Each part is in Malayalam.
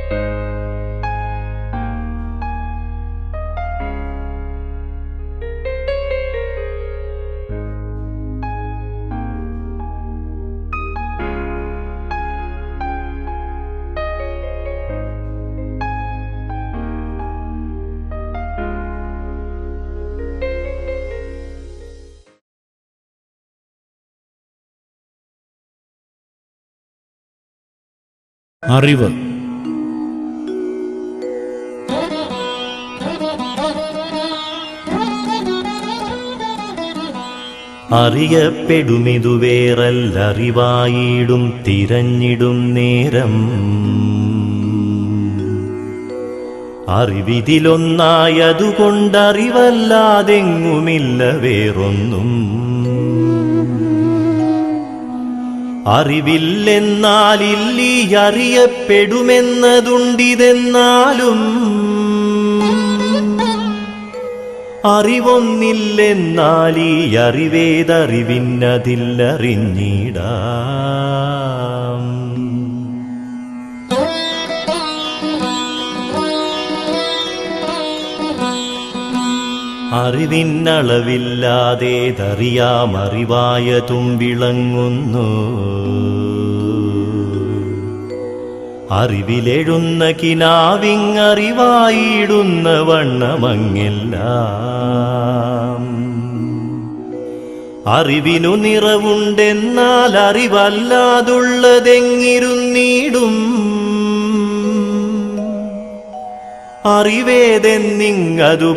അറിവ് അറിയപ്പെടുമിതു വേറല്ലറിവായിടും തിരഞ്ഞിടും നേരം അറിവിതിലൊന്നായതുകൊണ്ടറിവല്ലാതെങ്ങുമില്ല വേറൊന്നും അറിവില്ലെന്നാലില്ലീ അറിയപ്പെടുമെന്നതുണ്ടിതെന്നാലും അറിവൊന്നില്ലെന്നാലീ അറിവേതറിവിന്നതില്ലറിഞ്ഞിടാം അറിവിന്നളവില്ലാതേതറിയാം അറിവായതും വിളങ്ങുന്നു അറിവിലെഴുന്ന കിനാവിങ്ങറിവായിടുന്ന വണ്ണമങ്ങെല്ലാം അറിവിനു നിറവുണ്ടെന്നാൽ അറിവല്ലാതുള്ളതെങ്ങിരുന്നീടും അറിവേതെന്നിങ്ങതു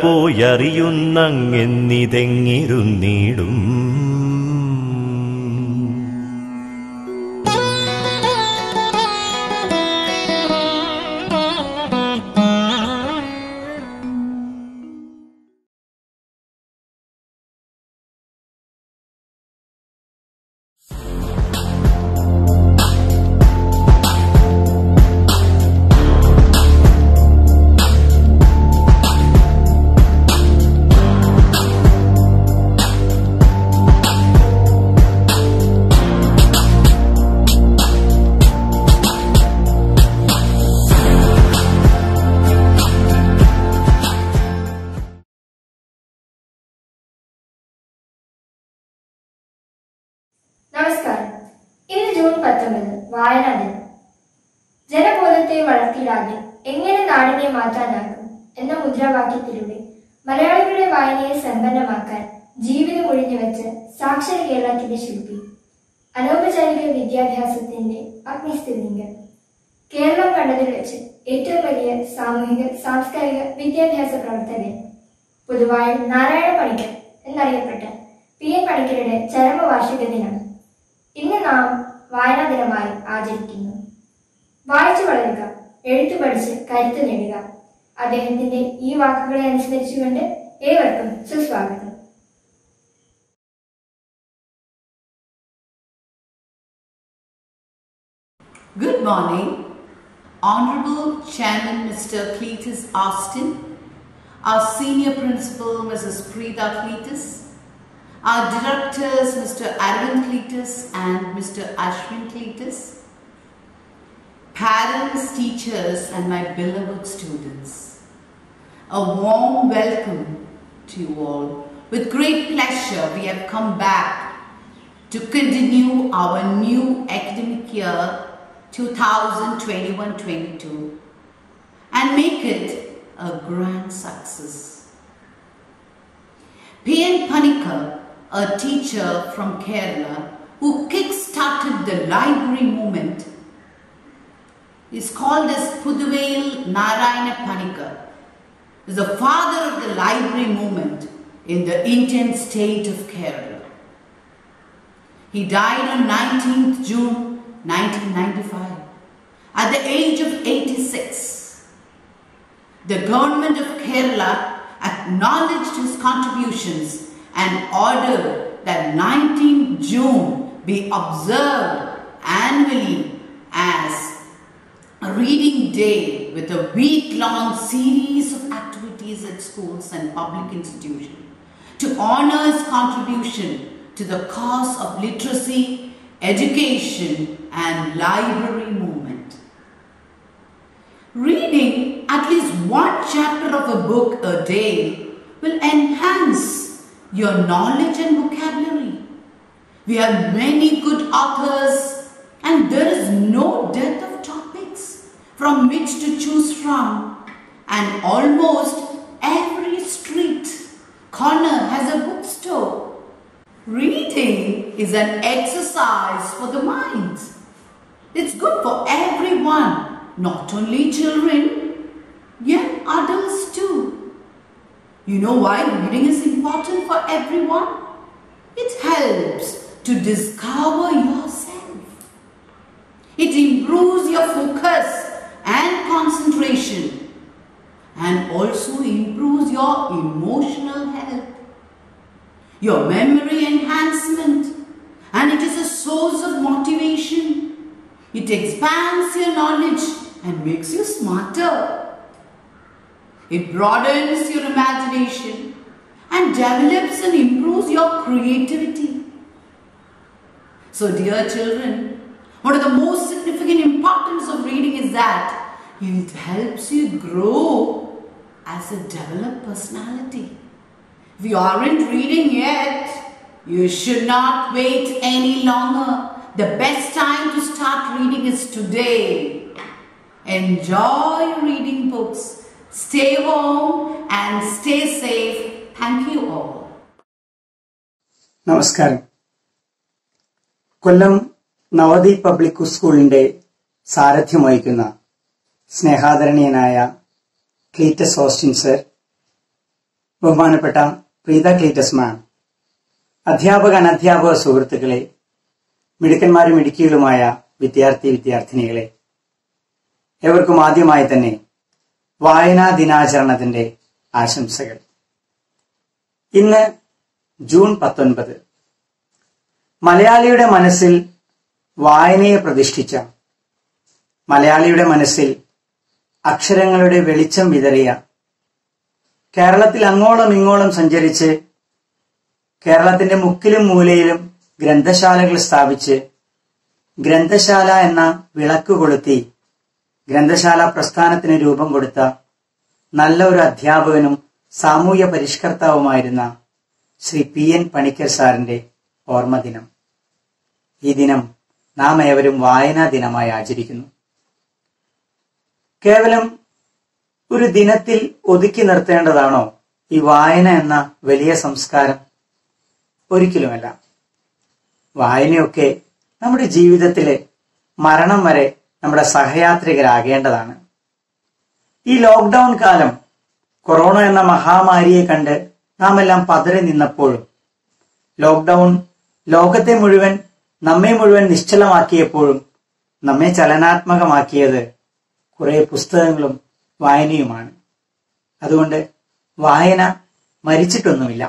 പോയറിയുന്നങ്ങെന്നിതെങ്ങിരുന്നീടും നമസ്കാരം ഇന്ന് ജൂൺ പത്തൊമ്പത് വായനാ ദിനം ജനബോധത്തെ വളർത്തിയിടാതെ എങ്ങനെ നാടിനെ മാറ്റാനാകും എന്ന മുദ്രാവാക്യത്തിലൂടെ മലയാളികളുടെ വായനയെ സമ്പന്നമാക്കാൻ ജീവിതം ഒഴിഞ്ഞുവെച്ച് സാക്ഷര കേരളത്തിന്റെ ശില്പി അനൗപചാരിക വിദ്യാഭ്യാസത്തിന്റെ അഗ്നിസ്ഥിതിങ്കൻ കേരളം കണ്ടതിൽ വെച്ച് ഏറ്റവും വലിയ സാമൂഹിക സാംസ്കാരിക വിദ്യാഭ്യാസ പ്രവർത്തകൻ പൊതുവായി നാരായണ പണിക്കർ എന്നറിയപ്പെട്ട പി എൻ പണിക്കരുടെ ചരമവാർഷിക ദിനം ഇന്ന് നാം വായനാ ദിനമായി ആചരിക്കുന്നു വായിച്ചു വളരുക എഴുത്തു പഠിച്ച് കരുത്ത് നേടുക അദ്ദേഹത്തിന്റെ ഈ വാക്കുകളെ അനുസരിച്ചുകൊണ്ട് ഏവർക്കും സുസ്വാഗതം Good morning, Honorable Chairman Mr. Cletus Austin, our Senior Principal Mrs. Preeta Cletus, our Directors Mr. Arvind Cletus and Mr. Ashwin Cletus, parents, teachers and my beloved students. A warm welcome to you all. With great pleasure we have come back to continue our new academic year 2021-22 and make it a grand success. P.N. Panikar, a teacher from Kerala who kick-started the library movement, is called as Puduvail Narayana Panikar, is the father of the library movement in the Indian state of Kerala. He died on 19th June 1995 at the age of 86. The government of Kerala acknowledged his contributions and ordered that 19th June be observed annually as a reading day with a week-long series of activities at schools and public institutions to honor his contribution to the cause of literacy, education and library movement. Reading at least one chapter of a book a day will enhance your knowledge and vocabulary. We have many good authors, and there is no dearth of topics from which to choose from. And almost every street corner has a bookstore. Reading is an exercise for the mind. It's good for everyone, not only children, young adults too. You know why reading is important for everyone? It helps to discover yourself. It improves your focus and concentration and also improves your emotional health, your memory enhancement, and it is a source of motivation. It expands your knowledge and makes you smarter. It broadens your imagination and develops and improves your creativity. So, dear children, one of the most significant importance of reading is that it helps you grow as a developed personality. If you aren't reading yet, you should not wait any longer. The best time to start reading is today. Enjoy reading books. Stay home and stay safe. Thank you all. നമസ്കാരം കൊല്ലം നവദീപ് പബ്ലിക് സ്കൂളിന്റെ സാരഥ്യം വഹിക്കുന്ന സ്നേഹാദരണീയനായ ക്ലീറ്റസ് ഓസ്റ്റിൻ സർ ബഹുമാനപ്പെട്ട പ്രീത ക്ലീറ്റസ് മാം അധ്യാപക അനധ്യാപക സുഹൃത്തുക്കളെ മിടുക്കന്മാരും ഇടുക്കികളുമായ വിദ്യാർത്ഥി വിദ്യാർത്ഥിനികളെ ഏവർക്കും ആദ്യമായി തന്നെ വായനാ ദിനാചരണത്തിന്റെ ആശംസകൾ ഇന്ന് ജൂൺ പത്തൊൻപത് മലയാളിയുടെ മനസ്സിൽ വായനയെ പ്രതിഷ്ഠിച്ച മലയാളിയുടെ മനസ്സിൽ അക്ഷരങ്ങളുടെ വെളിച്ചം വിതറിയ കേരളത്തിൽ അങ്ങോളം ഇങ്ങോളം സഞ്ചരിച്ച് കേരളത്തിന്റെ മുക്കിലും മൂലയിലും ഗ്രന്ഥശാലകൾ സ്ഥാപിച്ച് ഗ്രന്ഥശാല എന്ന വിളക്ക് കൊളുത്തി ഗ്രന്ഥശാല പ്രസ്ഥാനത്തിന് രൂപം കൊടുത്ത നല്ല ഒരു അധ്യാപകനും സാമൂഹ്യ പരിഷ്കർത്താവുമായിരുന്ന ശ്രീ പി എൻ പണിക്കർ സാറിന്റെ ഓർമ്മദിനം ഈ ദിനം നാം ഏവരും വായനാ ദിനമായി ആചരിക്കുന്നു കേവലം ഒരു ദിനത്തിൽ ഒതുക്കി നിർത്തേണ്ടതാണോ ഈ വായന എന്ന വലിയ സംസ്കാരം ഒരിക്കലുമല്ല വായനയൊക്കെ നമ്മുടെ ജീവിതത്തിലെ മരണം വരെ നമ്മുടെ സഹയാത്രികരാകേണ്ടതാണ് ഈ ലോക്ക്ഡൌൺ കാലം കൊറോണ എന്ന മഹാമാരിയെ കണ്ട് നാം എല്ലാം പതറി നിന്നപ്പോഴും ലോക്ക്ഡൌൺ ലോകത്തെ മുഴുവൻ നമ്മെ മുഴുവൻ നിശ്ചലമാക്കിയപ്പോഴും നമ്മെ ചലനാത്മകമാക്കിയത് കുറെ പുസ്തകങ്ങളും വായനയുമാണ് അതുകൊണ്ട് വായന മരിച്ചിട്ടൊന്നുമില്ല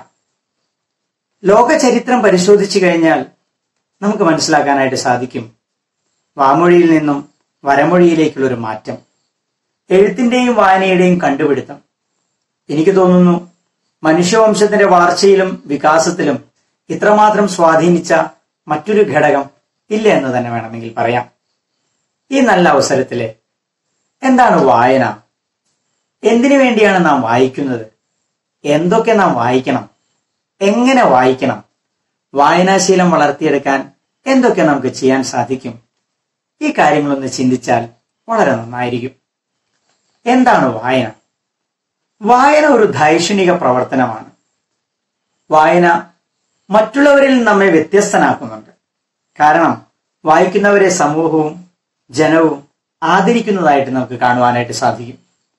ലോക ചരിത്രം പരിശോധിച്ചു കഴിഞ്ഞാൽ നമുക്ക് മനസ്സിലാക്കാനായിട്ട് സാധിക്കും വാമൊഴിയിൽ നിന്നും വരമൊഴിയിലേക്കുള്ള ഒരു മാറ്റം എഴുത്തിന്റെയും വായനയുടെയും കണ്ടുപിടുത്തം എനിക്ക് തോന്നുന്നു മനുഷ്യവംശത്തിന്റെ വളർച്ചയിലും വികാസത്തിലും ഇത്രമാത്രം സ്വാധീനിച്ച മറ്റൊരു ഘടകം ഇല്ല എന്ന് തന്നെ വേണമെങ്കിൽ പറയാം ഈ നല്ല അവസരത്തില് എന്താണ് വായന എന്തിനു വേണ്ടിയാണ് നാം വായിക്കുന്നത് എന്തൊക്കെ നാം വായിക്കണം എങ്ങനെ വായിക്കണം വായനാശീലം വളർത്തിയെടുക്കാൻ എന്തൊക്കെ നമുക്ക് ചെയ്യാൻ സാധിക്കും ഈ കാര്യങ്ങളൊന്ന് ചിന്തിച്ചാൽ വളരെ നന്നായിരിക്കും എന്താണ് വായന വായന ഒരു ദൈക്ഷണിക പ്രവർത്തനമാണ് വായന മറ്റുള്ളവരിൽ നമ്മെ വ്യത്യസ്തനാക്കുന്നുണ്ട് കാരണം വായിക്കുന്നവരെ സമൂഹവും ജനവും ആദരിക്കുന്നതായിട്ട് നമുക്ക് കാണുവാനായിട്ട് സാധിക്കും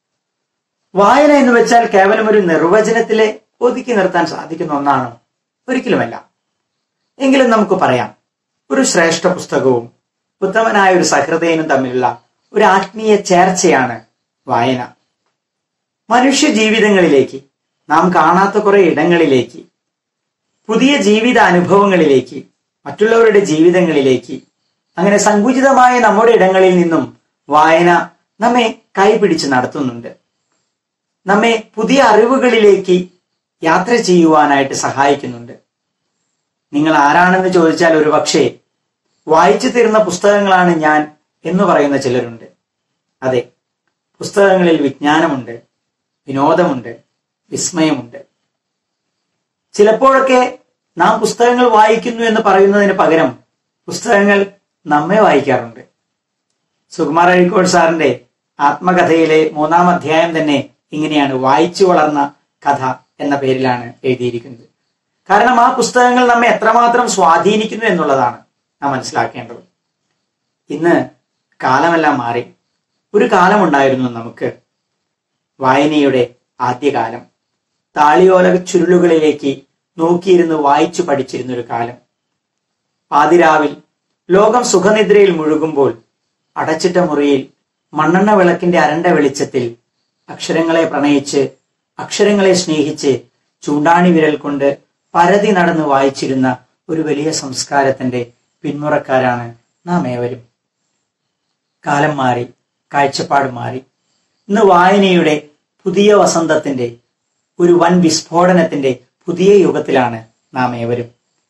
വായന എന്ന് വെച്ചാൽ കേവലം ഒരു നിർവചനത്തിലെ ഒതുക്കി നിർത്താൻ സാധിക്കുന്ന ഒന്നാണോ ഒരിക്കലുമല്ല എങ്കിലും നമുക്ക് പറയാം ഒരു ശ്രേഷ്ഠ പുസ്തകവും ഉത്തമനായ ഒരു സഹൃദയനും തമ്മിലുള്ള ഒരു ആത്മീയ ചേർച്ചയാണ് വായന മനുഷ്യ ജീവിതങ്ങളിലേക്ക് നാം കാണാത്ത കുറെ ഇടങ്ങളിലേക്ക് പുതിയ ജീവിത അനുഭവങ്ങളിലേക്ക് മറ്റുള്ളവരുടെ ജീവിതങ്ങളിലേക്ക് അങ്ങനെ സങ്കുചിതമായ നമ്മുടെ ഇടങ്ങളിൽ നിന്നും വായന നമ്മെ കൈപിടിച്ച് നടത്തുന്നുണ്ട് നമ്മെ പുതിയ അറിവുകളിലേക്ക് യാത്ര ചെയ്യുവാനായിട്ട് സഹായിക്കുന്നുണ്ട് നിങ്ങൾ ആരാണെന്ന് ചോദിച്ചാൽ ഒരു പക്ഷേ വായിച്ചു തീർന്ന പുസ്തകങ്ങളാണ് ഞാൻ എന്ന് പറയുന്ന ചിലരുണ്ട് അതെ പുസ്തകങ്ങളിൽ വിജ്ഞാനമുണ്ട് വിനോദമുണ്ട് വിസ്മയമുണ്ട് ചിലപ്പോഴൊക്കെ നാം പുസ്തകങ്ങൾ വായിക്കുന്നു എന്ന് പറയുന്നതിന് പകരം പുസ്തകങ്ങൾ നമ്മെ വായിക്കാറുണ്ട് സുകുമാർ അഴീക്കോട് സാറിന്റെ ആത്മകഥയിലെ മൂന്നാം അധ്യായം തന്നെ ഇങ്ങനെയാണ് വായിച്ചു വളർന്ന കഥ എന്ന പേരിലാണ് എഴുതിയിരിക്കുന്നത് കാരണം ആ പുസ്തകങ്ങൾ നമ്മെ എത്രമാത്രം സ്വാധീനിക്കുന്നു എന്നുള്ളതാണ് നാം മനസ്സിലാക്കേണ്ടത് ഇന്ന് കാലമെല്ലാം മാറി ഒരു കാലമുണ്ടായിരുന്നു നമുക്ക് വായനയുടെ ആദ്യകാലം താളിയോല ചുരുളുകളിലേക്ക് നോക്കിയിരുന്ന് വായിച്ചു പഠിച്ചിരുന്ന ഒരു കാലം പാതിരാവിൽ ലോകം സുഖനിദ്രയിൽ മുഴുകുമ്പോൾ അടച്ചിട്ട മുറിയിൽ മണ്ണെണ്ണ വിളക്കിന്റെ അരണ്ട വെളിച്ചത്തിൽ അക്ഷരങ്ങളെ പ്രണയിച്ച് അക്ഷരങ്ങളെ സ്നേഹിച്ച് ചൂണ്ടാണി വിരൽ കൊണ്ട് പരതി നടന്ന് വായിച്ചിരുന്ന ഒരു വലിയ സംസ്കാരത്തിന്റെ പിന്മുറക്കാരാണ് നാം ഏവരും കാലം മാറി കാഴ്ചപ്പാട് മാറി ഇന്ന് വായനയുടെ പുതിയ വസന്തത്തിന്റെ ഒരു വൻ വിസ്ഫോടനത്തിന്റെ പുതിയ യുഗത്തിലാണ് നാം ഏവരും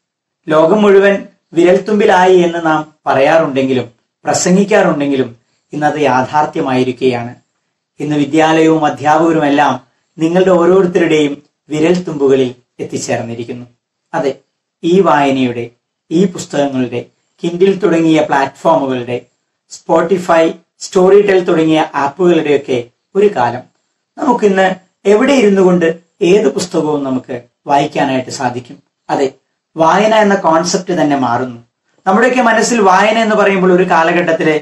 ലോകം മുഴുവൻ വിരൽത്തുമ്പിലായി എന്ന് നാം പറയാറുണ്ടെങ്കിലും പ്രസംഗിക്കാറുണ്ടെങ്കിലും ഇന്നത് യാഥാർത്ഥ്യമായിരിക്കുകയാണ് ഇന്ന് വിദ്യാലയവും അധ്യാപകരുമെല്ലാം നിങ്ങളുടെ ഓരോരുത്തരുടെയും വിരൽത്തുമ്പുകളിൽ എത്തിച്ചേർന്നിരിക്കുന്നു അതെ ഈ വായനയുടെ ഈ പുസ്തകങ്ങളുടെ കിൻഡിൽ തുടങ്ങിയ പ്ലാറ്റ്ഫോമുകളുടെ സ്പോട്ടിഫൈ സ്റ്റോറി ടെൽ തുടങ്ങിയ ആപ്പുകളുടെയൊക്കെ ഒരു കാലം നമുക്കിന്ന് എവിടെ ഇരുന്നു കൊണ്ട് ഏത് പുസ്തകവും നമുക്ക് വായിക്കാനായിട്ട് സാധിക്കും അതെ വായന എന്ന കോൺസെപ്റ്റ് തന്നെ മാറുന്നു നമ്മുടെയൊക്കെ മനസ്സിൽ വായന എന്ന് പറയുമ്പോൾ ഒരു കാലഘട്ടത്തിലെ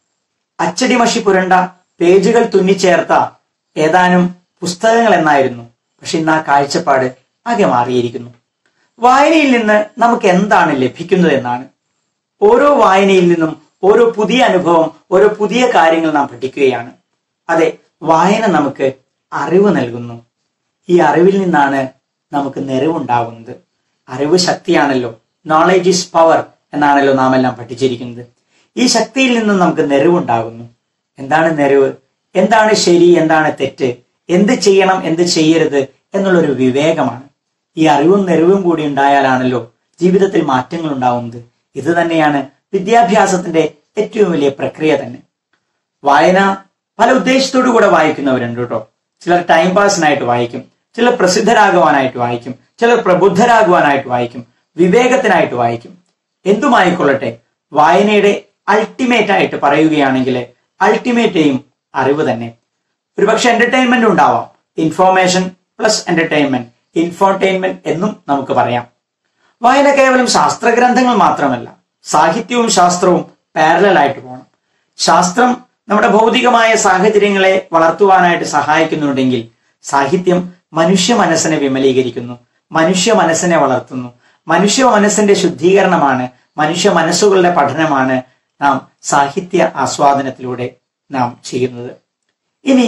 അച്ചടി മഷി പുരണ്ട പേജുകൾ തുന്നിച്ചേർത്ത ഏതാനും പുസ്തകങ്ങൾ എന്നായിരുന്നു പക്ഷെ ഇന്ന് ആ കാഴ്ചപ്പാട് ആകെ മാറിയിരിക്കുന്നു വായനയിൽ നിന്ന് നമുക്ക് എന്താണ് ലഭിക്കുന്നത് എന്നാണ് ഓരോ വായനയിൽ നിന്നും ഓരോ പുതിയ അനുഭവം ഓരോ പുതിയ കാര്യങ്ങൾ നാം പഠിക്കുകയാണ് അതെ വായന നമുക്ക് അറിവ് നൽകുന്നു ഈ അറിവിൽ നിന്നാണ് നമുക്ക് നിറവുണ്ടാകുന്നത് അറിവ് ശക്തിയാണല്ലോ നോളേജ് ഈസ് പവർ എന്നാണല്ലോ നാം എല്ലാം പഠിച്ചിരിക്കുന്നത് ഈ ശക്തിയിൽ നിന്നും നമുക്ക് നിറവുണ്ടാകുന്നു എന്താണ് നിറവ് എന്താണ് ശരി എന്താണ് തെറ്റ് എന്ത് ചെയ്യണം എന്ത് ചെയ്യരുത് എന്നുള്ളൊരു വിവേകമാണ് ഈ അറിവും നിറവും കൂടി ഉണ്ടായാലാണല്ലോ ജീവിതത്തിൽ മാറ്റങ്ങൾ ഉണ്ടാവുന്നത് ഇത് തന്നെയാണ് വിദ്യാഭ്യാസത്തിന്റെ ഏറ്റവും വലിയ പ്രക്രിയ തന്നെ വായന പല ഉദ്ദേശത്തോടു കൂടെ വായിക്കുന്നവരുണ്ട് കേട്ടോ ചിലർ ടൈം പാസിനായിട്ട് വായിക്കും ചിലർ പ്രസിദ്ധരാകുവാനായിട്ട് വായിക്കും ചിലർ പ്രബുദ്ധരാകുവാനായിട്ട് വായിക്കും വിവേകത്തിനായിട്ട് വായിക്കും എന്തുമായിക്കൊള്ളട്ടെ വായനയുടെ അൾട്ടിമേറ്റ് ആയിട്ട് പറയുകയാണെങ്കിൽ അൾട്ടിമേറ്റ് എയിം അറിവ് തന്നെ ഒരുപക്ഷെ എന്റർടൈൻമെന്റ് ഉണ്ടാവാം ഇൻഫോർമേഷൻ പ്ലസ് എന്റർടൈൻമെന്റ് ഇൻഫോർടൈൻമെന്റ് എന്നും നമുക്ക് പറയാം വായന കേവലം ശാസ്ത്രഗ്രന്ഥങ്ങൾ മാത്രമല്ല സാഹിത്യവും ശാസ്ത്രവും പാരലൽ ആയിട്ട് പോകണം ശാസ്ത്രം നമ്മുടെ ഭൗതികമായ സാഹചര്യങ്ങളെ വളർത്തുവാനായിട്ട് സഹായിക്കുന്നുണ്ടെങ്കിൽ സാഹിത്യം മനുഷ്യ മനസ്സിനെ വിമലീകരിക്കുന്നു മനുഷ്യ മനസ്സിനെ വളർത്തുന്നു മനുഷ്യ മനസ്സിന്റെ ശുദ്ധീകരണമാണ് മനുഷ്യ മനസ്സുകളുടെ പഠനമാണ് നാം സാഹിത്യ ആസ്വാദനത്തിലൂടെ നാം ചെയ്യുന്നത് ഇനി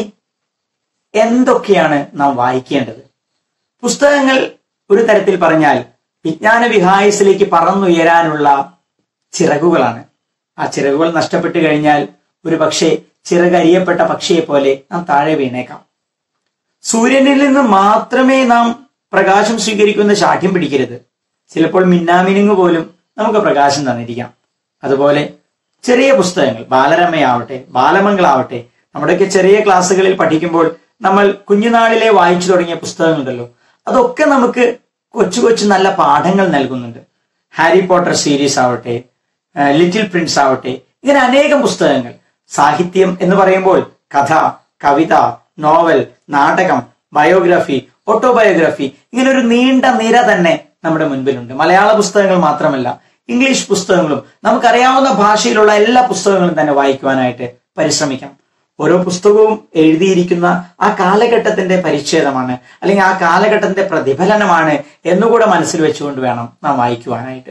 എന്തൊക്കെയാണ് നാം വായിക്കേണ്ടത് പുസ്തകങ്ങൾ ഒരു തരത്തിൽ പറഞ്ഞാൽ വിജ്ഞാന വിഹായസിലേക്ക് പറന്നുയരാനുള്ള ചിറകുകളാണ് ആ ചിറകുകൾ നഷ്ടപ്പെട്ടു കഴിഞ്ഞാൽ ഒരു പക്ഷേ ചിറകരിയപ്പെട്ട പക്ഷിയെ പോലെ നാം താഴെ വീണേക്കാം സൂര്യനിൽ നിന്ന് മാത്രമേ നാം പ്രകാശം സ്വീകരിക്കുന്ന ശാഠ്യം പിടിക്കരുത് ചിലപ്പോൾ മിന്നാമിനുങ്ങ് പോലും നമുക്ക് പ്രകാശം തന്നിരിക്കാം അതുപോലെ ചെറിയ പുസ്തകങ്ങൾ ബാലരമയാവട്ടെ ബാലമംഗളാവട്ടെ നമ്മുടെയൊക്കെ ചെറിയ ക്ലാസ്സുകളിൽ പഠിക്കുമ്പോൾ നമ്മൾ കുഞ്ഞുനാളിലെ വായിച്ചു തുടങ്ങിയ പുസ്തകങ്ങളുണ്ടല്ലോ അതൊക്കെ നമുക്ക് കൊച്ചു കൊച്ചു നല്ല പാഠങ്ങൾ നൽകുന്നുണ്ട് ഹാരി പോട്ടർ സീരീസ് ആവട്ടെ ലിറ്റിൽ പ്രിൻസ് ആവട്ടെ ഇങ്ങനെ അനേകം പുസ്തകങ്ങൾ സാഹിത്യം എന്ന് പറയുമ്പോൾ കഥ കവിത നോവൽ നാടകം ബയോഗ്രഫി ഓട്ടോബയോഗ്രഫി ഇങ്ങനെ ഒരു നീണ്ട നിര തന്നെ നമ്മുടെ മുൻപിലുണ്ട് മലയാള പുസ്തകങ്ങൾ മാത്രമല്ല ഇംഗ്ലീഷ് പുസ്തകങ്ങളും നമുക്കറിയാവുന്ന ഭാഷയിലുള്ള എല്ലാ പുസ്തകങ്ങളും തന്നെ വായിക്കുവാനായിട്ട് പരിശ്രമിക്കാം ഓരോ പുസ്തകവും എഴുതിയിരിക്കുന്ന ആ കാലഘട്ടത്തിന്റെ പരിച്ഛേദമാണ് അല്ലെങ്കിൽ ആ കാലഘട്ടത്തിന്റെ പ്രതിഫലനമാണ് എന്നുകൂടെ മനസ്സിൽ വെച്ചുകൊണ്ട് വേണം നാം വായിക്കുവാനായിട്ട്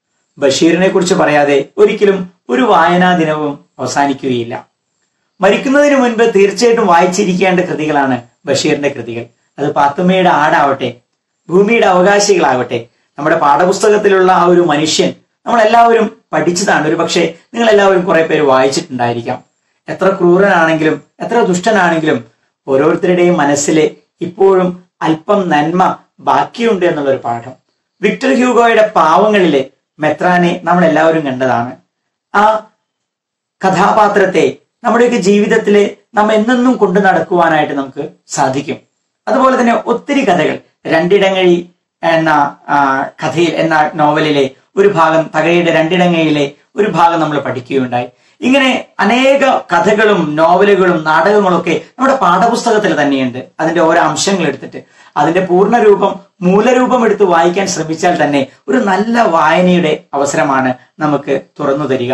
ബഷീറിനെ കുറിച്ച് പറയാതെ ഒരിക്കലും ഒരു വായനാ ദിനവും അവസാനിക്കുകയില്ല മരിക്കുന്നതിന് മുൻപ് തീർച്ചയായിട്ടും വായിച്ചിരിക്കേണ്ട കൃതികളാണ് ബഷീറിന്റെ കൃതികൾ അത് പാത്തുമ്മയുടെ ആടാവട്ടെ ഭൂമിയുടെ അവകാശികളാവട്ടെ നമ്മുടെ പാഠപുസ്തകത്തിലുള്ള ആ ഒരു മനുഷ്യൻ നമ്മൾ എല്ലാവരും പഠിച്ചതാണ് ഒരു പക്ഷേ നിങ്ങൾ എല്ലാവരും കുറെ പേര് വായിച്ചിട്ടുണ്ടായിരിക്കാം എത്ര ക്രൂരനാണെങ്കിലും എത്ര ദുഷ്ടനാണെങ്കിലും ഓരോരുത്തരുടെയും മനസ്സിലെ ഇപ്പോഴും അല്പം നന്മ ബാക്കിയുണ്ട് എന്നുള്ള ഒരു പാഠം വിക്ടർ ഹ്യൂഗോയുടെ പാവങ്ങളിലെ മെത്രാനെ നമ്മൾ എല്ലാവരും കണ്ടതാണ് ആ കഥാപാത്രത്തെ നമ്മുടെയൊക്കെ ജീവിതത്തിൽ നാം എന്നെന്നും കൊണ്ടു നടക്കുവാനായിട്ട് നമുക്ക് സാധിക്കും അതുപോലെ തന്നെ ഒത്തിരി കഥകൾ രണ്ടിടങ്ങഴി എന്ന ആ, കഥയിൽ എന്ന നോവലിലെ ഒരു ഭാഗം തകഴിയുടെ രണ്ടിടങ്ങയിലെ ഒരു ഭാഗം നമ്മൾ പഠിക്കുകയുണ്ടായി ഇങ്ങനെ അനേക കഥകളും നോവലുകളും നാടകങ്ങളും ഒക്കെ നമ്മുടെ പാഠപുസ്തകത്തിൽ തന്നെയുണ്ട് അതിന്റെ ഓരോ അംശങ്ങൾ എടുത്തിട്ട് അതിന്റെ പൂർണ്ണരൂപം മൂലരൂപം എടുത്ത് വായിക്കാൻ ശ്രമിച്ചാൽ തന്നെ ഒരു നല്ല വായനയുടെ അവസരമാണ് നമുക്ക് തുറന്നു തരിക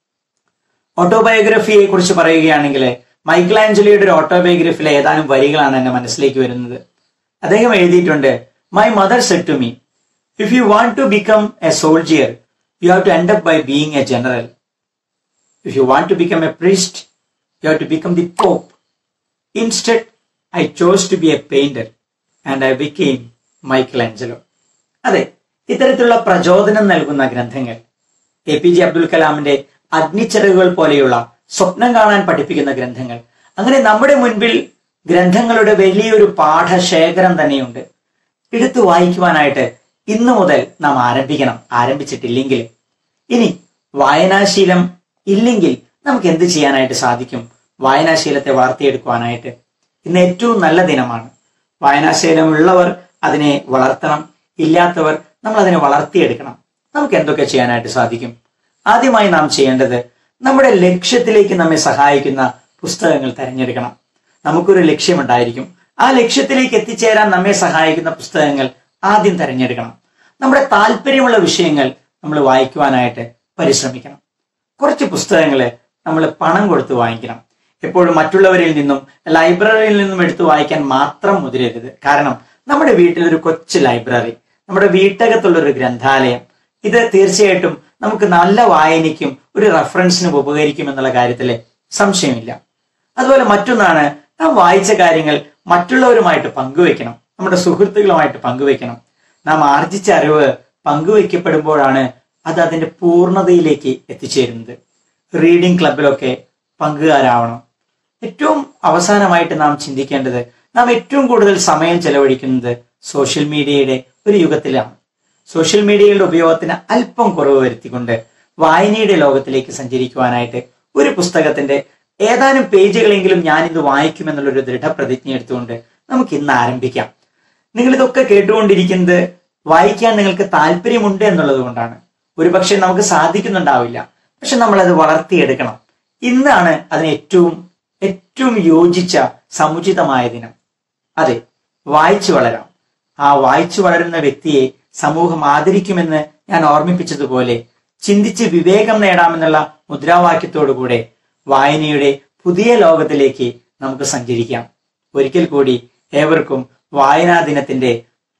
ഓട്ടോബയോഗ്രഫിയെ കുറിച്ച് പറയുകയാണെങ്കിൽ മൈക്കിൾ ആഞ്ചലിയുടെ ഒരു ഓട്ടോബയോഗ്രഫിയിലെ ഏതാനും വരികളാണ് എന്റെ മനസ്സിലേക്ക് വരുന്നത് അദ്ദേഹം എഴുതിയിട്ടുണ്ട് my mother said to me if you want to become a soldier you have to end up by being a general if you want to become a priest you have to become the Pope instead I chose to be a painter and I became Michelangelo അതെ ഇത്തരത്തിലുള്ള പ്രചോദനം നൽകുന്ന ഗ്രന്ഥങ്ങൾ എ പി ജെ അബ്ദുൽ കലാമിന്റെ അഗ്നിച്ചിറകുകൾ പോലെയുള്ള സ്വപ്നം കാണാൻ പഠിപ്പിക്കുന്ന ഗ്രന്ഥങ്ങൾ അങ്ങനെ നമ്മുടെ മുൻപിൽ ഗ്രന്ഥങ്ങളുടെ വലിയൊരു പാഠശേഖരം തന്നെയുണ്ട് എടുത്തു വായിക്കുവാനായിട്ട് ഇന്നു മുതൽ നാം ആരംഭിക്കണം ആരംഭിച്ചിട്ടില്ലെങ്കിൽ ഇനി വായനാശീലം ഇല്ലെങ്കിൽ നമുക്ക് എന്ത് ചെയ്യാനായിട്ട് സാധിക്കും വായനാശീലത്തെ വളർത്തിയെടുക്കുവാനായിട്ട് ഇന്ന് ഏറ്റവും നല്ല ദിനമാണ് വായനാശീലമുള്ളവർ അതിനെ വളർത്തണം ഇല്ലാത്തവർ നമ്മൾ അതിനെ വളർത്തിയെടുക്കണം നമുക്ക് എന്തൊക്കെ ചെയ്യാനായിട്ട് സാധിക്കും ആദ്യമായി നാം ചെയ്യേണ്ടത് നമ്മുടെ ലക്ഷ്യത്തിലേക്ക് നമ്മെ സഹായിക്കുന്ന പുസ്തകങ്ങൾ തിരഞ്ഞെടുക്കണം നമുക്കൊരു ലക്ഷ്യമുണ്ടായിരിക്കും ആ ലക്ഷ്യത്തിലേക്ക് എത്തിച്ചേരാൻ നമ്മെ സഹായിക്കുന്ന പുസ്തകങ്ങൾ ആദ്യം തിരഞ്ഞെടുക്കണം നമ്മുടെ താല്പര്യമുള്ള വിഷയങ്ങൾ നമ്മൾ വായിക്കുവാനായിട്ട് പരിശ്രമിക്കണം കുറച്ച് പുസ്തകങ്ങൾ നമ്മൾ പണം കൊടുത്ത് വാങ്ങിക്കണം എപ്പോഴും മറ്റുള്ളവരിൽ നിന്നും ലൈബ്രറിയിൽ നിന്നും എടുത്ത് വായിക്കാൻ മാത്രം മുതിരരുത് കാരണം നമ്മുടെ വീട്ടിൽ ഒരു കൊച്ചു ലൈബ്രറി നമ്മുടെ വീട്ടകത്തുള്ള ഒരു ഗ്രന്ഥാലയം ഇത് തീർച്ചയായിട്ടും നമുക്ക് നല്ല വായനയ്ക്കും ഒരു റെഫറൻസിനും ഉപകരിക്കും എന്നുള്ള കാര്യത്തിൽ സംശയമില്ല അതുപോലെ മറ്റൊന്നാണ് നാം വായിച്ച കാര്യങ്ങൾ മറ്റുള്ളവരുമായിട്ട് പങ്കുവെക്കണം നമ്മുടെ സുഹൃത്തുക്കളുമായിട്ട് പങ്കുവെക്കണം നാം ആർജിച്ച അറിവ് പങ്കുവെക്കപ്പെടുമ്പോഴാണ് അത് അതിന്റെ പൂർണ്ണതയിലേക്ക് എത്തിച്ചേരുന്നത് റീഡിംഗ് ക്ലബിലൊക്കെ പങ്കുകാരാവണം ഏറ്റവും അവസാനമായിട്ട് നാം ചിന്തിക്കേണ്ടത് നാം ഏറ്റവും കൂടുതൽ സമയം ചെലവഴിക്കുന്നത് സോഷ്യൽ മീഡിയയുടെ ഒരു യുഗത്തിലാണ് സോഷ്യൽ മീഡിയയുടെ ഉപയോഗത്തിന് അല്പം കുറവ് വരുത്തിക്കൊണ്ട് വായനയുടെ ലോകത്തിലേക്ക് സഞ്ചരിക്കുവാനായിട്ട് ഒരു പുസ്തകത്തിന്റെ ഏതാനും പേജുകളെങ്കിലും ഞാൻ ഇന്ന് വായിക്കുമെന്നുള്ളൊരു ദൃഢപ്രതിജ്ഞ എടുത്തുകൊണ്ട് നമുക്ക് ഇന്ന് ആരംഭിക്കാം നിങ്ങൾ ഇതൊക്കെ കേട്ടുകൊണ്ടിരിക്കുന്നത് വായിക്കാൻ നിങ്ങൾക്ക് താല്പര്യമുണ്ട് എന്നുള്ളത് കൊണ്ടാണ് ഒരുപക്ഷെ നമുക്ക് സാധിക്കുന്നുണ്ടാവില്ല പക്ഷെ നമ്മൾ അത് വളർത്തിയെടുക്കണം ഇന്നാണ് അതിന് ഏറ്റവും ഏറ്റവും യോജിച്ച സമുചിതമായ ദിനം അതെ വായിച്ചു വളരാം ആ വായിച്ചു വളരുന്ന വ്യക്തിയെ സമൂഹം ആദരിക്കുമെന്ന് ഞാൻ ഓർമ്മിപ്പിച്ചതുപോലെ ചിന്തിച്ച് വിവേകം നേടാമെന്നുള്ള മുദ്രാവാക്യത്തോടുകൂടെ വായനയുടെ പുതിയ ലോകത്തിലേക്ക് നമുക്ക് സഞ്ചരിക്കാം ഒരിക്കൽ കൂടി ഏവർക്കും വായനാ ദിനത്തിന്റെ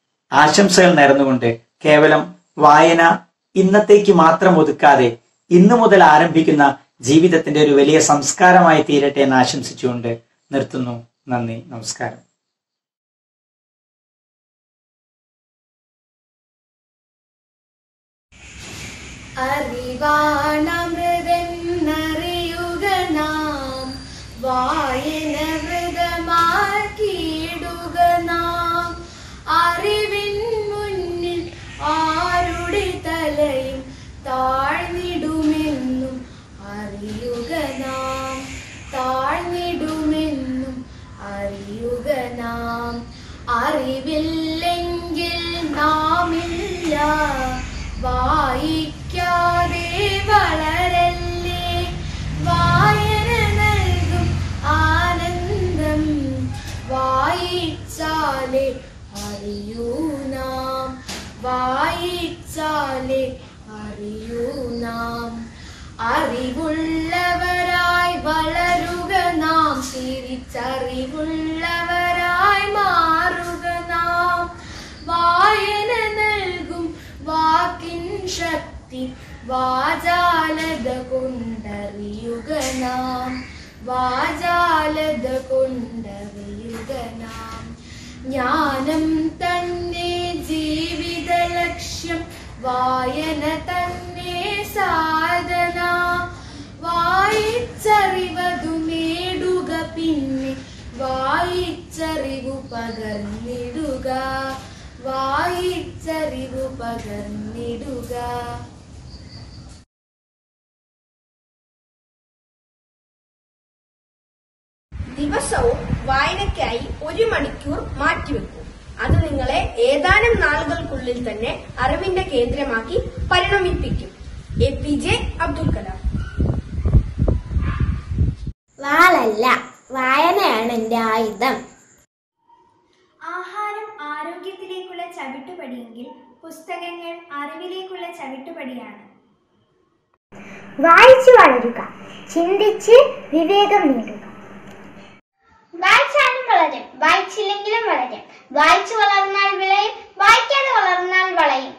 ആശംസകൾ നേർന്നുകൊണ്ട് കേവലം വായന ഇന്നത്തേക്ക് മാത്രം ഒതുക്കാതെ ഇന്നു മുതൽ ആരംഭിക്കുന്ന ജീവിതത്തിന്റെ ഒരു വലിയ സംസ്കാരമായി തീരട്ടെ എന്ന് ആശംസിച്ചുകൊണ്ട് നിർത്തുന്നു നന്ദി നമസ്കാരം അറിവാണമൃതെന്നറിയുക നാം വായന വ്രതമാക്കിയിടുക നാം അറിവിൻ മുന്നിൽ ആരുടെ തലയും താഴ്ന്നിടുമെന്നും അറിയുക നാം താഴ്ന്നിടുമെന്നും അറിയുക നാം അറിവില്ലെങ്കിൽ നാമില്ല വായിക്കാതെ വളരല്ലേ വായന നൽകും ആനന്ദം വായിച്ചാലേ അറിയൂ നാം വായിച്ചാലേ അറിയൂ നാം അറിവുള്ളവരായി വളരുക നാം തിരിച്ചറിവുള്ളവരായി മാറുക നാം വായന നൽകും വാക്കിൻ ശക്തി വാചാലത കൊണ്ടറിയുക നാം വാചാലത കൊണ്ടറിയുക നാം ജ്ഞാനം തന്നെ ജീവിത ലക്ഷ്യം വായന തന്നെ സാധന വായിച്ചറിവതു നേടുക പിന്നെ വായിച്ചറിവു പകർന്നിടുക വായിച്ചറിവു പകർന്നിടുക ദിവസവും വായനയ്ക്കായി ഒരു മണിക്കൂർ മാറ്റിവെക്കൂ അത് നിങ്ങളെ ഏതാനും നാളുകൾക്കുള്ളിൽ തന്നെ അറിവിന്റെ കേന്ദ്രമാക്കി പരിണമിപ്പിക്കും A P J Abdul Kalam വാളല്ല വായനയാണ് എന്റെ ആയുധം ആഹാരം ആരോഗ്യത്തിലേക്കുള്ള ചവിട്ടുപടിയെങ്കിൽ പുസ്തകങ്ങൾ അറിവിലേക്കുള്ള ചവിട്ടുപടിയാണ് വായിച്ചു വളരുക ചിന്തിച്ച് വിവേകം നേടുക വായിച്ചാലും വളരും വായിച്ചില്ലെങ്കിലും വളരും വായിച്ചു വളർന്നാൽ വിളയും വായിക്കാതെ വളർന്നാൽ വളയും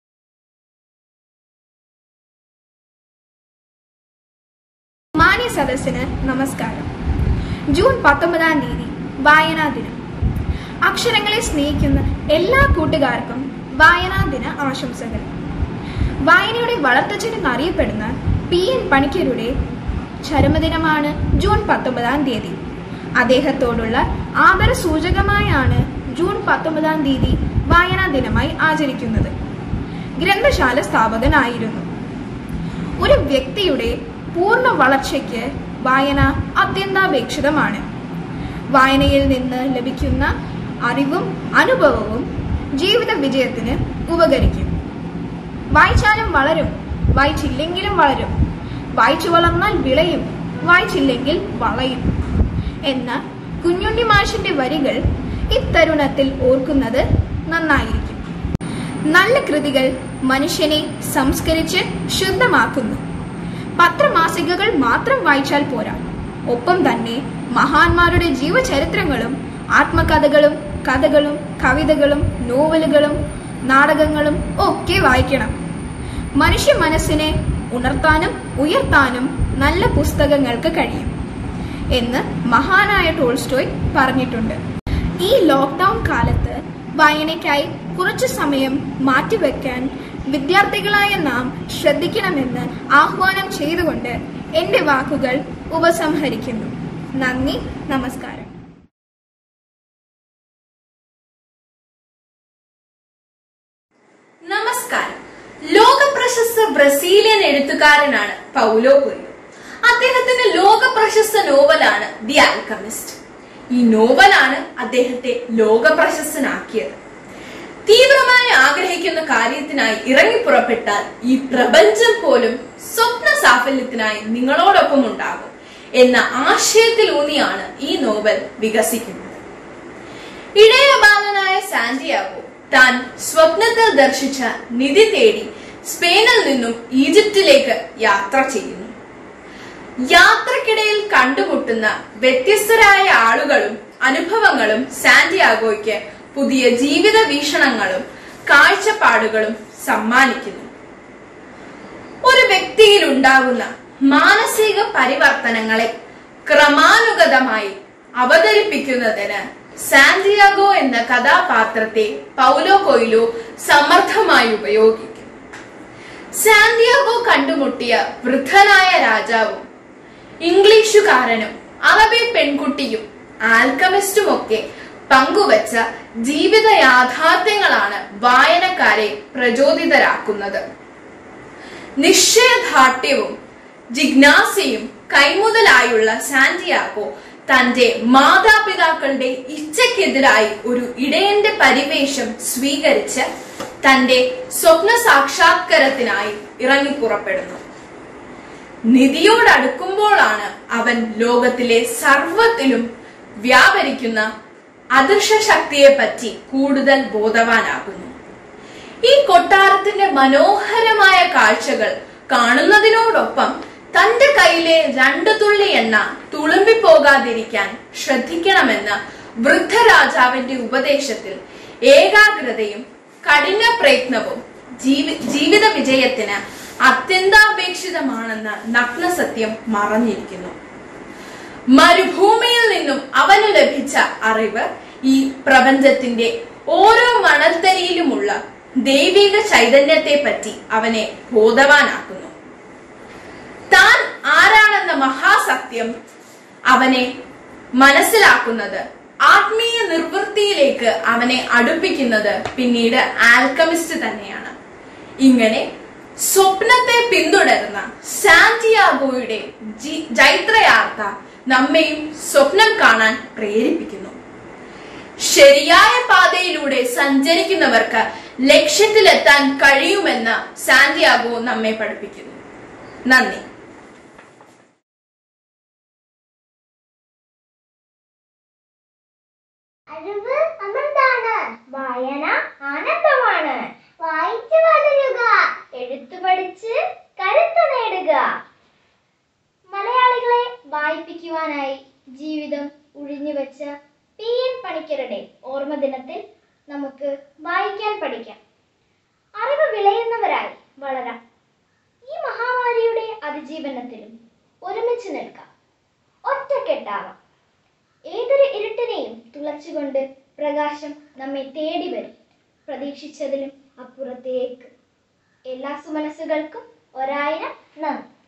മാന്യ സദസ്സിന് നമസ്കാരം ജൂൺ പത്തൊമ്പതാം തീയതി വായനാ ദിനം അക്ഷരങ്ങളെ സ്നേഹിക്കുന്ന എല്ലാ കൂട്ടുകാർക്കും വായനാ ദിന ആശംസകൾ വായനയുടെ വളർത്തച്ഛൻ എന്നറിയപ്പെടുന്ന പി എൻ പണിക്കരുടെ ചരമദിനമാണ് ജൂൺ പത്തൊമ്പതാം തീയതി അദ്ദേഹത്തോടുള്ള ആദര സൂചകമായാണ് ജൂൺ പത്തൊമ്പതാം തീയതി വായനാ ദിനമായി ആചരിക്കുന്നത് ഗ്രന്ഥശാല സ്ഥാപകനായിരുന്നു ഒരു വ്യക്തിയുടെ പൂർണ്ണ വളർച്ചയ്ക്ക് വായന അത്യന്താപേക്ഷിതമാണ് വായനയിൽ നിന്ന് ലഭിക്കുന്ന അറിവും അനുഭവവും ജീവിത വിജയത്തിന് ഉപകരിക്കും വായിച്ചാലും വളരും വായിച്ചില്ലെങ്കിലും വളരും വായിച്ചു വളർന്നാൽ വിളയും വായിച്ചില്ലെങ്കിൽ വളയും എന്ന കുഞ്ഞുണ്ണി മാഷിന്റെ വരികൾ ഇത്തരുണത്തിൽ ഓർക്കുന്നത് നന്നായിരിക്കും നല്ല കൃതികൾ മനുഷ്യനെ സംസ്കരിച്ച് ശുദ്ധമാക്കുന്നു പത്രമാസികകൾ മാത്രം വായിച്ചാൽ പോരാ ഒപ്പം തന്നെ മഹാന്മാരുടെ ജീവചരിത്രങ്ങളും ആത്മകഥകളും കഥകളും കവിതകളും നോവലുകളും നാടകങ്ങളും ഒക്കെ വായിക്കണം മനുഷ്യ മനസ്സിനെ ഉണർത്താനും ഉയർത്താനും നല്ല പുസ്തകങ്ങൾക്ക് കഴിയും എന്ന് മഹാനായ ടോൾസ്റ്റോയ് പറഞ്ഞിട്ടുണ്ട് ഈ ലോക്ക്ഡൌൺ കാലത്ത് വായനയ്ക്കായി കുറച്ചു സമയം മാറ്റിവെക്കാൻ വിദ്യാർത്ഥികളായ നാം ശ്രദ്ധിക്കണമെന്ന് ആഹ്വാനം ചെയ്തുകൊണ്ട് എന്റെ വാക്കുകൾ ഉപസംഹരിക്കുന്നു നന്ദി നമസ്കാരം നമസ്കാരം ലോക പ്രശസ്ത ബ്രസീലിയൻ എഴുത്തുകാരനാണ് പൗലോ കൊയ്ലോ അദ്ദേഹത്തിന്റെ ലോക പ്രശസ്ത നോവലാണ് ദി ആൽക്കമിസ്റ്റ് ഈ നോവലാണ് അദ്ദേഹത്തെ ലോക പ്രശസ്തനാക്കിയത് തീവ്രമായി ആഗ്രഹിക്കുന്ന കാര്യത്തിനായി ഇറങ്ങിപ്പുറപ്പെട്ടാൽ ഈ പ്രപഞ്ചം പോലും സ്വപ്ന സാഫല്യത്തിനായി നിങ്ങളോടൊപ്പം ഉണ്ടാകും എന്ന ആശയത്തിലൂന്നിയാണ് ഈ നോവൽ വികസിക്കുന്നത് ഇടയ ബാലനായ സാന്റിയാഗോ താൻ സ്വപ്നത്തിൽ ദർശിച്ച നിധി തേടി സ്പെയിനിൽ നിന്നും ഈജിപ്തിലേക്ക് യാത്ര ചെയ്യുന്നു യാത്രക്കിടയിൽ കണ്ടുമുട്ടുന്ന വ്യത്യസ്തരായ ആളുകളും അനുഭവങ്ങളും സാന്റിയാഗോയ്ക്ക് പുതിയ ജീവിത വീക്ഷണങ്ങളും കാഴ്ചപ്പാടുകളും സമ്മാനിക്കുന്നു ഒരു വ്യക്തിയിൽ ഉണ്ടാകുന്ന മാനസിക പരിവർത്തനങ്ങളെ ക്രമാനുഗതമായി അവതരിപ്പിക്കുന്നതിന് സാന്റിയാഗോ എന്ന കഥാപാത്രത്തെ പൗലോ കൊയിലോ സമർത്ഥമായി ഉപയോഗിക്കും സാന്റിയാഗോ കണ്ടുമുട്ടിയ വൃദ്ധനായ രാജാവും ഇംഗ്ലീഷുകാരനും അറബി പെൺകുട്ടിയും ആൽക്കമിസ്റ്റുമൊക്കെ പങ്കുവച്ച ജീവിത യാഥാർത്ഥ്യങ്ങളാണ് വായനക്കാരെ പ്രചോദിതരാക്കുന്നത് നിശ്ചയദാർഢ്യവും ജിജ്ഞാസയും കൈമുതലായുള്ള സാന്റിയാഗോ തന്റെ മാതാപിതാക്കളുടെ ഇച്ഛയ്ക്കെതിരായി ഒരു ഇടയന്റെ പരിവേഷം സ്വീകരിച്ച് തന്റെ സ്വപ്ന സാക്ഷാത്കാരത്തിനായി ഇറങ്ങിപ്പുറപ്പെടുന്നു നിധിയോടടുക്കുമ്പോഴാണ് അവൻ ലോകത്തിലെ സർവത്തിലും വ്യാപരിക്കുന്ന അദൃശ്യ ശക്തിയെ പറ്റി കൂടുതൽ ബോധവാനാകുന്നു ഈ കൊട്ടാരത്തിന്റെ മനോഹരമായ കാഴ്ചകൾ കാണുന്നതിനോടൊപ്പം തന്റെ കയ്യിലെ രണ്ടു തുള്ളി എണ്ണ തുളുമ്പിപ്പോകാതിരിക്കാൻ ശ്രദ്ധിക്കണമെന്ന വൃദ്ധരാജാവിന്റെ ഉപദേശത്തിൽ ഏകാഗ്രതയും കഠിന പ്രയത്നവും ജീവി ജീവിത വിജയത്തിന് അത്യന്താപേക്ഷിതമാണെന്ന നഗ്നസത്യം മറഞ്ഞിരിക്കുന്നു മരുഭൂമിയിൽ നിന്നും അവന് ലഭിച്ച അറിവ് ഈ പ്രപഞ്ചത്തിന്റെ ഓരോ മണൽത്തരിയിലുമുള്ള ദൈവിക ചൈതന്യത്തെ പറ്റി അവനെ ബോധവാനാക്കുന്നു താൻ ആരാണെന്ന മഹാസത്യം അവനെ മനസ്സിലാക്കുന്നത് ആത്മീയ നിർവൃത്തിയിലേക്ക് അവനെ അടുപ്പിക്കുന്നത് പിന്നീട് ആൽക്കമിസ്റ്റ് തന്നെയാണ് ഇങ്ങനെ സ്വപ്നത്തെ പിന്തുടരുന്ന സാന്റിയാഗോയുടെ ജി- ജൈത്രയാത്ര നമ്മെയും സ്വപ്നം കാണാൻ പ്രേരിപ്പിക്കുന്നു ശരിയായ പാതയിലൂടെ സഞ്ചരിക്കുന്നവർക്ക് ലക്ഷ്യത്തിലെത്താൻ കഴിയുമെന്ന് സാന്റിയാഗോ നമ്മെ പഠിപ്പിക്കുന്നു നന്ദി അറിവ് അമൃതാണ് വായന ആനന്ദമാണ് വായിച്ചു വളരുക എഴുത്തു പഠിച്ച് കരുത്ത് നേടുക മലയാളികളെ വായിപ്പിക്കുവാനായി ജീവിതം ഉഴിഞ്ഞുവെച്ച പി എൻ പണിക്കരുടെ ഓർമ്മ ദിനത്തിൽ നമുക്ക് വായിക്കാൻ പഠിക്കാം അറിവ് വിളയുന്നവരായി വളരാം ഈ മഹാമാരിയുടെ അതിജീവനത്തിലും ഒരുമിച്ച് നിൽക്കാം ഒറ്റക്കെട്ടാവാം ഏതൊരു ഇരുട്ടിനെയും തുളച്ചുകൊണ്ട് പ്രകാശം നമ്മെ തേടി വരും പ്രതീക്ഷിച്ചതിലും അപ്പുറത്തേക്ക് എല്ലാ സുമനസ്സുകൾക്കും ഒരായിരം നന്ദി